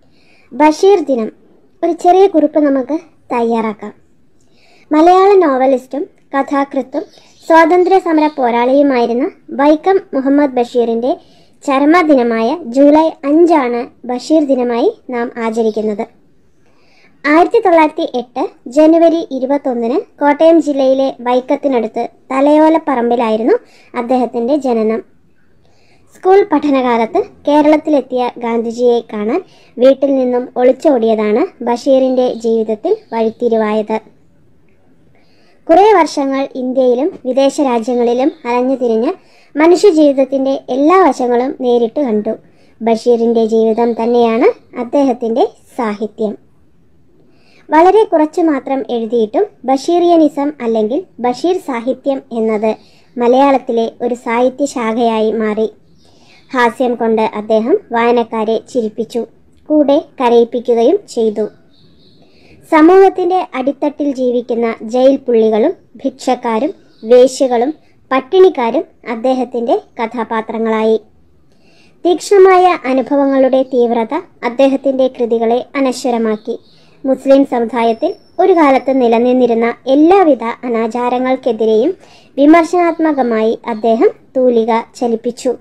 ബഷീർ ദിനം ഒരു ചെറിയ കുറിപ്പ് നമുക്ക് തയ്യാറാക്കാം മലയാള നോവലിസ്റ്റും കഥാകൃത്തും സ്വാതന്ത്ര്യ സമര പോരാളിയുമായിരുന്ന വൈക്കം മുഹമ്മദ് ബഷീറിന്റെ ചരമദിനമായ ജൂലൈ അഞ്ചാണ് ബഷീർ ദിനമായി നാം ആചരിക്കുന്നത് ആയിരത്തി തൊള്ളായിരത്തി എട്ട് ജനുവരി ഇരുപത്തൊന്നിന് കോട്ടയം ജില്ലയിലെ വൈക്കത്തിനടുത്ത് തലയോലപ്പറമ്പിലായിരുന്നു അദ്ദേഹത്തിന്റെ ജനനം സ്കൂൾ പഠനകാലത്ത് കേരളത്തിലെത്തിയ ഗാന്ധിജിയെ കാണാൻ വീട്ടിൽ നിന്നും ഒളിച്ചോടിയതാണ് ബഷീറിന്റെ ജീവിതത്തിൽ വഴിത്തിരിവായത് കുറേ വർഷങ്ങൾ ഇന്ത്യയിലും വിദേശ രാജ്യങ്ങളിലും അലഞ്ഞു തിരിഞ്ഞ് മനുഷ്യജീവിതത്തിന്റെ എല്ലാ വശങ്ങളും നേരിട്ട് കണ്ടു ബഷീറിന്റെ ജീവിതം തന്നെയാണ് അദ്ദേഹത്തിന്റെ സാഹിത്യം വളരെ കുറച്ചു മാത്രം എഴുതിയിട്ടും ബഷീറിയനിസം അല്ലെങ്കിൽ ബഷീർ സാഹിത്യം എന്നത് മലയാളത്തിലെ ഒരു സാഹിത്യ ശാഖയായി മാറി ഹാസ്യം കൊണ്ട് അദ്ദേഹം വായനക്കാരെ ചിരിപ്പിച്ചു കൂടെ കരയിപ്പിക്കുകയും ചെയ്തു സമൂഹത്തിന്റെ അടിത്തട്ടിൽ ജീവിക്കുന്ന ജയിൽ പുള്ളികളും ഭിക്ഷക്കാരും വേശ്യകളും പട്ടിണിക്കാരും അദ്ദേഹത്തിന്റെ കഥാപാത്രങ്ങളായി തീക്ഷ്ണമായ അനുഭവങ്ങളുടെ തീവ്രത അദ്ദേഹത്തിന്റെ കൃതികളെ അനശ്വരമാക്കി മുസ്ലിം സമുദായത്തിൽ ഒരു കാലത്ത് നിലനിന്നിരുന്ന എല്ലാവിധ അനാചാരങ്ങൾക്കെതിരെയും വിമർശനാത്മകമായി അദ്ദേഹം തൂലിക ചലിപ്പിച്ചു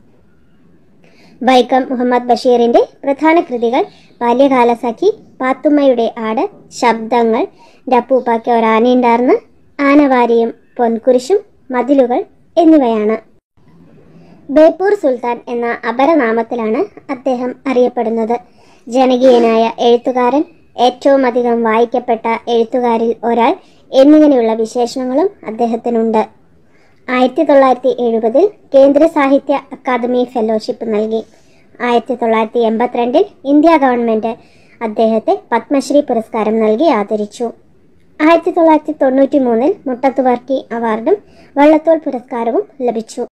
വൈക്കം മുഹമ്മദ് ബഷീറിന്റെ പ്രധാന കൃതികൾ ബാല്യകാല സഖി പാത്തുമ്മയുടെ ആട് ശബ്ദങ്ങൾ ഡപ്പൂപ്പാക്ക് ഒരാനയുണ്ടാർന്ന് ആനവാരിയും പൊൻകുരിശും മതിലുകൾ എന്നിവയാണ് ബേപ്പൂർ സുൽത്താൻ എന്ന അപരനാമത്തിലാണ് അദ്ദേഹം അറിയപ്പെടുന്നത് ജനകീയനായ എഴുത്തുകാരൻ ഏറ്റവും അധികം വായിക്കപ്പെട്ട എഴുത്തുകാരിൽ ഒരാൾ എന്നിങ്ങനെയുള്ള വിശേഷണങ്ങളും അദ്ദേഹത്തിനുണ്ട് ആയിരത്തി തൊള്ളായിരത്തി എഴുപതിൽ കേന്ദ്ര സാഹിത്യ അക്കാദമി ഫെലോഷിപ്പ് നൽകി ആയിരത്തി തൊള്ളായിരത്തി എൺപത്തിരണ്ടിൽ ഇന്ത്യ ഗവൺമെന്റ് അദ്ദേഹത്തെ പത്മശ്രീ പുരസ്കാരം നൽകി ആദരിച്ചു ആയിരത്തി തൊള്ളായിരത്തി തൊണ്ണൂറ്റി മൂന്നിൽ മുട്ടത്തുവർക്കി അവാർഡും വള്ളത്തോൾ പുരസ്കാരവും ലഭിച്ചു